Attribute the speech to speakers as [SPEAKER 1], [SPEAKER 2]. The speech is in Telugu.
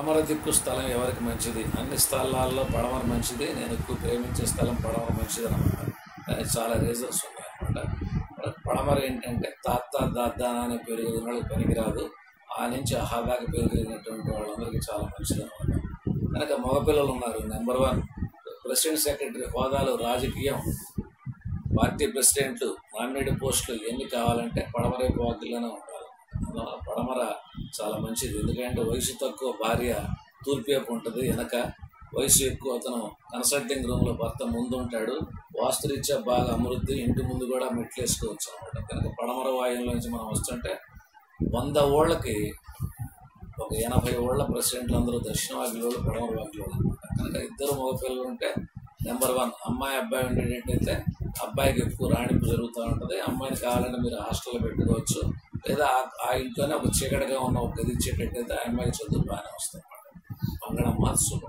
[SPEAKER 1] పడమర దిక్కు స్థలం ఎవరికి మంచిది అన్ని స్థలాల్లో పడమర మంచిది నేను ఎక్కువ ప్రేమించే స్థలం పడమర మంచిది అనమాట దానికి చాలా రీజన్స్ ఉన్నాయి అనమాట పడమర ఏంటంటే తాత దాదా అనే పేరు కలిగిన వాళ్ళకి పనికిరాదు ఆ నుంచి ఆహా దాకా పేరు కలిగినటువంటి వాళ్ళందరికీ చాలా మంచిది అనమాట కనుక మగపిల్లలు ఉన్నారు నెంబర్ వన్ ప్రెసిడెంట్ సెక్రటరీ హోదాలు రాజకీయం పార్టీ ప్రెసిడెంట్ నామినేటెడ్ పోస్టులు ఎన్ని కావాలంటే పడమర వాకిల్లోనే ఉండాలి అందువల్ల పడమర చాలా మంచిది ఎందుకంటే వయసు తక్కువ భార్య తూర్పు వైపు ఉంటుంది వెనక వయసు ఎక్కువ అతను కన్సల్టింగ్ రూమ్లో భర్త ముందు ఉంటాడు వాస్తురీత్యా బాగా అభివృద్ధి ఇంటి ముందు కూడా మెట్లు వేసుకోవచ్చు అనమాట కనుక పడమర వాయువుల నుంచి మనం వస్తుంటే వంద ఓళ్ళకి ఒక ఎనభై ఓళ్ళ ప్రెసిడెంట్లు అందరూ దక్షిణ వాకిలోళ్ళు పడమర వాకిలోళ్ళు అనమాట కనుక ఇద్దరు మగపిల్లలు ఉంటే నెంబర్ వన్ అమ్మాయి అబ్బాయి ఉండేటట్టయితే అబ్బాయికి ఎక్కువ రాణింపు జరుగుతూ ఉంటుంది అమ్మాయిని కావాలంటే మీరు హాస్టల్లో పెట్టుకోవచ్చు లేదా ఆ- ఆ ఇంట్లోనే ఒక చీకటిగా ఉన్న ఒక గది ఇచ్చేటట్టయితే ఆ అమ్మాయికి చదువు బాగానే వస్తుంది అన్నమాట మంగళమ్మ శుభం